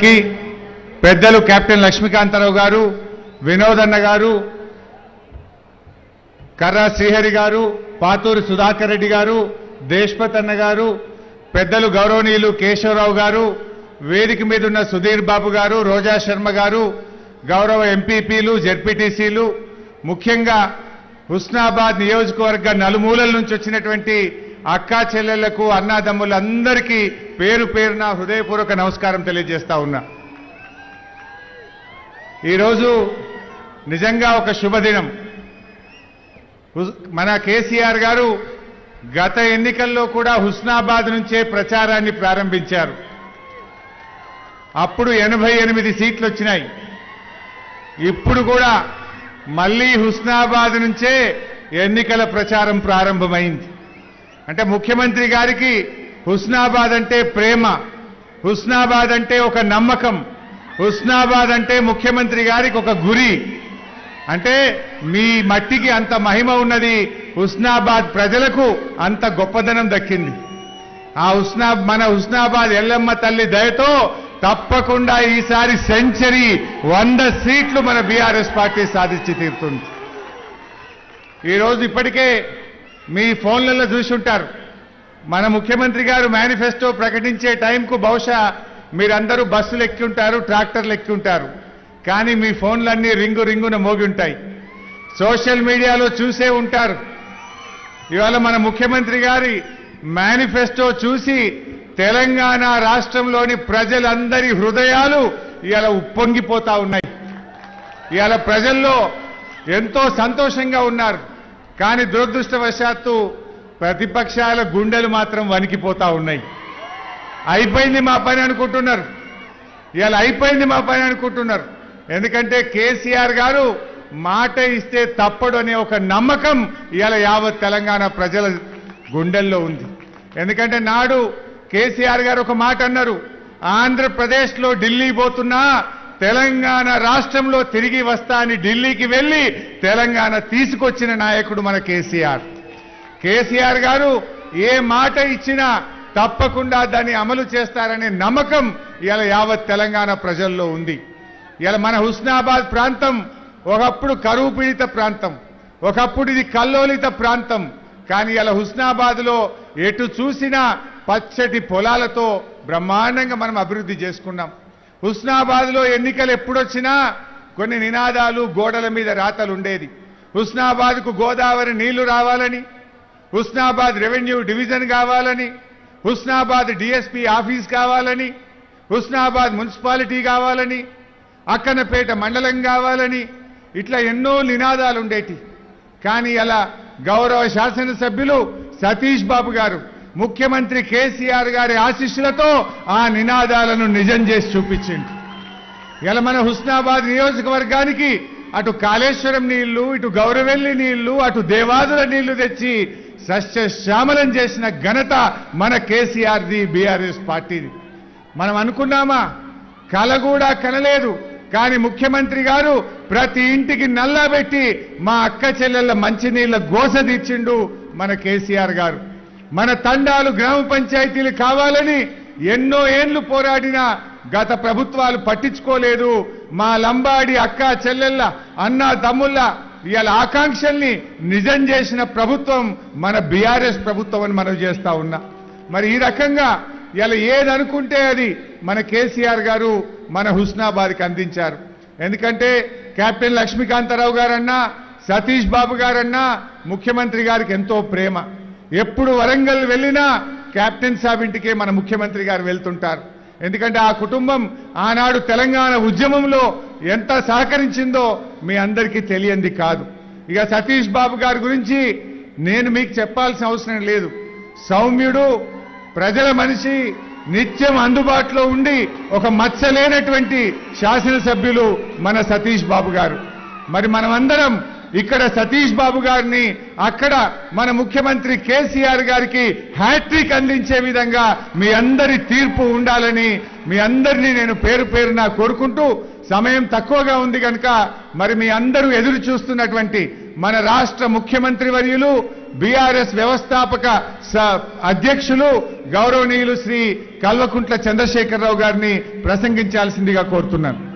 గారికి పెద్దలు కెప్టెన్ లక్ష్మీకాంతారావు గారు వినోదన్న గారు కర్రా శ్రీహరి గారు పాతూరి సుధాకర్ రెడ్డి గారు దేశ్పత్ అన్న గారు పెద్దలు గౌరవనీయులు కేశవరావు గారు వేదిక మీద ఉన్న సుధీర్ బాబు గారు రోజా శర్మ గారు గౌరవ ఎంపీపీలు జెడ్పీటీసీలు ముఖ్యంగా హుస్నాబాద్ నియోజకవర్గ నలుమూలల నుంచి వచ్చినటువంటి అక్కా చెల్లెళ్లకు అన్నాదమ్ములందరికీ పేరు పేరున హృదయపూర్వక నమస్కారం తెలియజేస్తా ఉన్నా ఈరోజు నిజంగా ఒక శుభదినం హుస్- మన కేసీఆర్ గారు గత ఎన్నికల్లో కూడా హుస్నాబాద్ నుంచే ప్రచారాన్ని ప్రారంభించారు అప్పుడు ఎనభై ఎనిమిది సీట్లు వచ్చినాయి ఇప్పుడు కూడా మళ్ళీ హుస్నాబాద్ నుంచే ఎన్నికల ప్రచారం ప్రారంభమైంది అంటే ముఖ్యమంత్రి గారికి హుస్నాబాద్ అంటే ప్రేమ హుస్నాబాద్ అంటే ఒక నమ్మకం హుస్నాబాద్ అంటే ముఖ్యమంత్రి గారికి ఒక గురి అంటే మీ మట్టికి అంత మహిమ ఉన్నది హుస్నాబాద్ ప్రజలకు అంత గొప్పదనం దక్కింది ఆ హుస్నా మన హుస్నాబాద్ ఎల్లమ్మ తల్లి దయతో తప్పకుండా ఈసారి సెంచరీ వంద సీట్లు మన బీఆర్ఎస్ పార్టీ సాధించి తీరుతుంది ఈరోజు ఇప్పటికే మీ ఫోన్లలో చూసి ఉంటారు మన ముఖ్యమంత్రి గారు మేనిఫెస్టో ప్రకటించే టైంకు బహుశా మీరందరూ బస్సులు ఎక్కి ఉంటారు ట్రాక్టర్లు ఎక్కి ఉంటారు కానీ మీ ఫోన్లన్నీ రింగు రింగున మోగి ఉంటాయి సోషల్ మీడియాలో చూసే ఉంటారు ఇవాళ మన ముఖ్యమంత్రి గారి మేనిఫెస్టో చూసి తెలంగాణ రాష్ట్రంలోని ప్రజలందరి హృదయాలు ఇవాళ ఉప్పొంగిపోతా ఉన్నాయి ఇవాళ ప్రజల్లో ఎంతో సంతోషంగా ఉన్నారు కానీ దురదృష్టవశాత్తు ప్రతిపక్షాల గుండెలు మాత్రం వణికిపోతా ఉన్నాయి అయిపోయింది మా పని అనుకుంటున్నారు ఇవాళ అయిపోయింది మా పని అనుకుంటున్నారు ఎందుకంటే కేసీఆర్ గారు మాట ఇస్తే తప్పడు అనే ఒక నమ్మకం ఇవాళ యావత్ తెలంగాణ ప్రజల గుండెల్లో ఉంది ఎందుకంటే నాడు కేసీఆర్ గారు ఒక మాట అన్నారు ఆంధ్రప్రదేశ్లో ఢిల్లీ పోతున్నా తెలంగాణ రాష్ట్రంలో తిరిగి వస్తా అని ఢిల్లీకి వెళ్లి తెలంగాణ తీసుకొచ్చిన నాయకుడు మన కేసీఆర్ కేసీఆర్ గారు ఏ మాట ఇచ్చినా తప్పకుండా దాన్ని అమలు చేస్తారనే నమ్మకం ఇవాళ యావత్ తెలంగాణ ప్రజల్లో ఉంది ఇవాళ మన హుస్నాబాద్ ప్రాంతం ఒకప్పుడు కరువు పీడిత ప్రాంతం ఒకప్పుడు ఇది కల్లోలిత ప్రాంతం కానీ ఇలా హుస్నాబాద్ లో ఎటు చూసినా పచ్చటి పొలాలతో బ్రహ్మాండంగా మనం అభివృద్ధి చేసుకున్నాం హుస్నాబాద్ లో ఎన్నికలు ఎప్పుడొచ్చినా కొన్ని నినాదాలు గోడల మీద రాతలు ఉండేది హుస్నాబాద్ కు గోదావరి నీళ్లు రావాలని హుస్నాబాద్ రెవెన్యూ డివిజన్ కావాలని హుస్నాబాద్ డిఎస్పీ ఆఫీస్ కావాలని హుస్నాబాద్ మున్సిపాలిటీ కావాలని అక్కనపేట మండలం కావాలని ఇట్లా ఎన్నో నినాదాలు ఉండేటి కానీ అలా గౌరవ శాసనసభ్యులు సతీష్ బాబు గారు ముఖ్యమంత్రి కేసీఆర్ గారి ఆశీస్సులతో ఆ నినాదాలను నిజం చేసి చూపించింది ఇలా మన హుస్నాబాద్ నియోజకవర్గానికి అటు కాళేశ్వరం నీళ్లు ఇటు గౌరవెల్లి నీళ్లు అటు దేవాదుల నీళ్లు తెచ్చి సస్యశ్యామలం చేసిన ఘనత మన కేసీఆర్ది బీఆర్ఎస్ పార్టీది మనం అనుకున్నామా కల కూడా కనలేదు కానీ ముఖ్యమంత్రి గారు ప్రతి ఇంటికి నల్లబెట్టి మా అక్క చెల్లెళ్ళ మంచినీళ్ల గోస తీర్చిండు మన కేసీఆర్ గారు మన తండాలు గ్రామ పంచాయతీలు కావాలని ఎన్నో ఏండ్లు పోరాడినా గత ప్రభుత్వాలు పట్టించుకోలేదు మా లంబాడి అక్క చెల్లెళ్ళ అన్న తమ్ముళ్ళ ఇవాళ ఆకాంక్షల్ని నిజం చేసిన ప్రభుత్వం మన బీఆర్ఎస్ ప్రభుత్వం అని మనం చేస్తా ఉన్నా మరి ఈ రకంగా ఇలా ఏదనుకుంటే అది మన కేసీఆర్ గారు మన హుస్నాబాద్కి అందించారు ఎందుకంటే కెప్టెన్ లక్ష్మీకాంతారావు గారన్నా సతీష్ బాబు గారన్నా ముఖ్యమంత్రి గారికి ఎంతో ప్రేమ ఎప్పుడు వరంగల్ వెళ్ళినా కెప్టెన్ సాబ్ ఇంటికే మన ముఖ్యమంత్రి గారు వెళ్తుంటారు ఎందుకంటే ఆ కుటుంబం ఆనాడు తెలంగాణ ఉద్యమంలో ఎంత సహకరించిందో మీ అందరికీ తెలియంది కాదు ఇక సతీష్ బాబు గారి గురించి నేను మీకు చెప్పాల్సిన అవసరం లేదు సౌమ్యుడు ప్రజల మనిషి నిత్యం అందుబాటులో ఉండి ఒక మచ్చలేనటువంటి శాసనసభ్యులు మన సతీష్ బాబు గారు మరి మనమందరం ఇక్కడ సతీష్ బాబు గారిని అక్కడ మన ముఖ్యమంత్రి కేసీఆర్ గారికి హ్యాట్రిక్ అందించే విధంగా మీ అందరి తీర్పు ఉండాలని మీ అందరినీ నేను పేరు పేరున కోరుకుంటూ సమయం తక్కువగా ఉంది కనుక మరి మీ అందరూ ఎదురు చూస్తున్నటువంటి మన రాష్ట్ర ముఖ్యమంత్రి వర్యులు బీఆర్ఎస్ వ్యవస్థాపక స- అధ్యక్షులు గౌరవనీయులు శ్రీ కల్వకుంట్ల చంద్రశేఖరరావు గారిని ప్రసంగించాల్సిందిగా కోరుతున్నాను